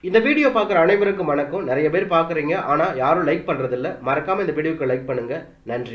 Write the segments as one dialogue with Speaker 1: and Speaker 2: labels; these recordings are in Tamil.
Speaker 1: இந்த வீடியோ பார்க்குற அனைவருக்கும் வணக்கம் நிறைய பேர் பார்க்குறீங்க ஆனால் யாரும் லைக் பண்ணுறதில்ல மறக்காம இந்த வீடியோக்கு லைக் பண்ணுங்க நன்றி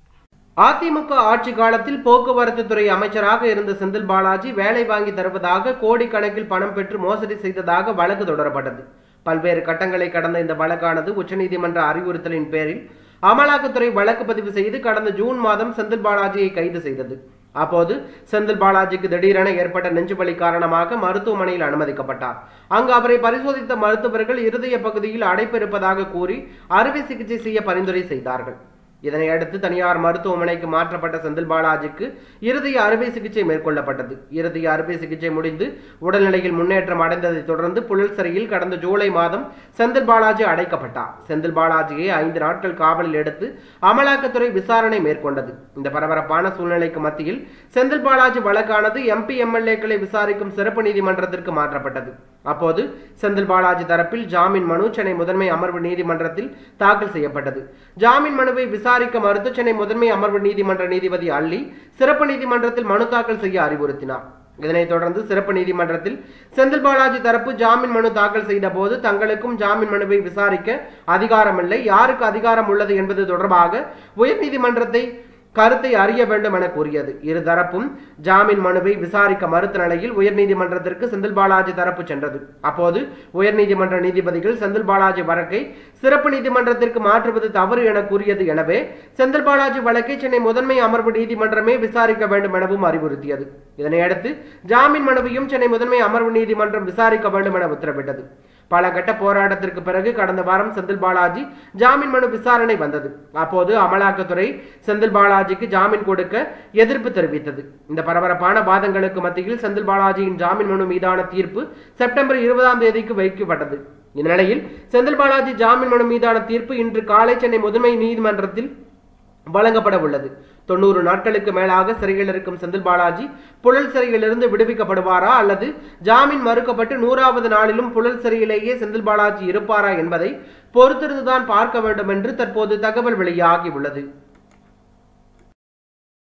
Speaker 1: அதிமுக ஆட்சி காலத்தில் போக்குவரத்து துறை அமைச்சராக இருந்த செந்தில் பாலாஜி வேலை வாங்கி தருவதாக கோடிக்கணக்கில் பணம் பெற்று மோசடி செய்ததாக வழக்கு தொடரப்பட்டது பல்வேறு கட்டங்களை கடந்த இந்த வழக்கானது உச்சநீதிமன்ற அறிவுறுத்தலின் பேரில் அமலாக்கத்துறை வழக்கு பதிவு செய்து கடந்த ஜூன் மாதம் செந்தில் பாலாஜியை கைது செய்தது அப்போது செந்தில் பாலாஜிக்கு திடீரென ஏற்பட்ட நெஞ்சுவலி காரணமாக மருத்துவமனையில் அனுமதிக்கப்பட்டார் அங்கு அவரை பரிசோதித்த மருத்துவர்கள் இருதய பகுதியில் அடைப்பு இருப்பதாக கூறி அறுவை சிகிச்சை செய்ய பரிந்துரை செய்தார்கள் இதனை அடுத்து தனியார் மருத்துவமனைக்கு மாற்றப்பட்ட செந்தில் பாலாஜிக்கு இருதய அறுவை சிகிச்சை மேற்கொள்ளப்பட்டது இருதய அறுவை சிகிச்சை முடிந்து உடல்நிலையில் முன்னேற்றம் அடைந்ததை தொடர்ந்து புழல் சிறையில் கடந்த ஜூலை மாதம் செந்தில் பாலாஜி அடைக்கப்பட்டார் செந்தில் பாலாஜியை ஐந்து நாட்கள் காவலில் எடுத்து அமலாக்கத்துறை விசாரணை மேற்கொண்டது இந்த பரபரப்பான சூழ்நிலைக்கு மத்தியில் செந்தில் பாலாஜி வழக்கானது எம்பி எம்எல்ஏக்களை விசாரிக்கும் சிறப்பு நீதிமன்றத்திற்கு மாற்றப்பட்டது அப்போது செந்தில் பாலாஜி தரப்பில் ஜாமீன் மனு சென்னை முதன்மை அமர்வு நீதிமன்றத்தில் தாக்கல் செய்யப்பட்டது ஜாமீன் மனுவை விசாரிக்க மறுத்து சென்னை முதன்மை அமர்வு நீதிமன்ற நீதிபதி அள்ளி சிறப்பு நீதிமன்றத்தில் மனு தாக்கல் செய்ய அறிவுறுத்தினார் இதனைத் தொடர்ந்து சிறப்பு நீதிமன்றத்தில் செந்தில் பாலாஜி தரப்பு ஜாமீன் மனு தாக்கல் செய்த போது தங்களுக்கும் ஜாமீன் மனுவை விசாரிக்க அதிகாரமில்லை யாருக்கு அதிகாரம் உள்ளது என்பது தொடர்பாக உயர்நீதிமன்றத்தை கருத்தை அறிய வேண்டும் என கூறியது இரு தரப்பும் ஜாமீன் மனுவை விசாரிக்க மறுத்த நிலையில் உயர்நீதிமன்றத்திற்கு செந்தில் பாலாஜி தரப்பு சென்றது அப்போது உயர்நீதிமன்ற நீதிபதிகள் செந்தில் பாலாஜி வழக்கை சிறப்பு நீதிமன்றத்திற்கு மாற்றுவது தவறு என கூறியது எனவே செந்தில் பாலாஜி வழக்கை சென்னை முதன்மை அமர்வு நீதிமன்றமே விசாரிக்க வேண்டும் எனவும் அறிவுறுத்தியது இதனையடுத்து ஜாமீன் மனுவையும் சென்னை முதன்மை அமர்வு நீதிமன்றம் விசாரிக்க வேண்டும் என உத்தரவிட்டது பல கட்ட போராட்டத்திற்கு பிறகு கடந்த வாரம் செந்தில் பாலாஜி ஜாமீன் மனு விசாரணை வந்தது அப்போது அமலாக்கத்துறை செந்தில் பாலாஜிக்கு ஜாமீன் கொடுக்க எதிர்ப்பு தெரிவித்தது இந்த பரபரப்பான வாதங்களுக்கு மத்தியில் செந்தில் பாலாஜியின் ஜாமீன் மனு மீதான தீர்ப்பு செப்டம்பர் இருபதாம் தேதிக்கு வைக்கப்பட்டது இந்த நிலையில் செந்தில் பாலாஜி ஜாமீன் மனு மீதான தீர்ப்பு இன்று காலை சென்னை முதன்மை நீதிமன்றத்தில் வழங்கப்பட உள்ளது தொண்ணூறு நாட்களுக்கு மேலாக சிறையில் இருக்கும் செந்தில் பாலாஜி புழல் சிறையிலிருந்து விடுவிக்கப்படுவாரா அல்லது ஜாமீன் மறுக்கப்பட்டு நூறாவது நாளிலும் புழல் சிறையிலேயே செந்தில் பாலாஜி இருப்பாரா என்பதை பொறுத்திருந்துதான் பார்க்க வேண்டும் என்று தற்போது தகவல் வெளியாகி உள்ளது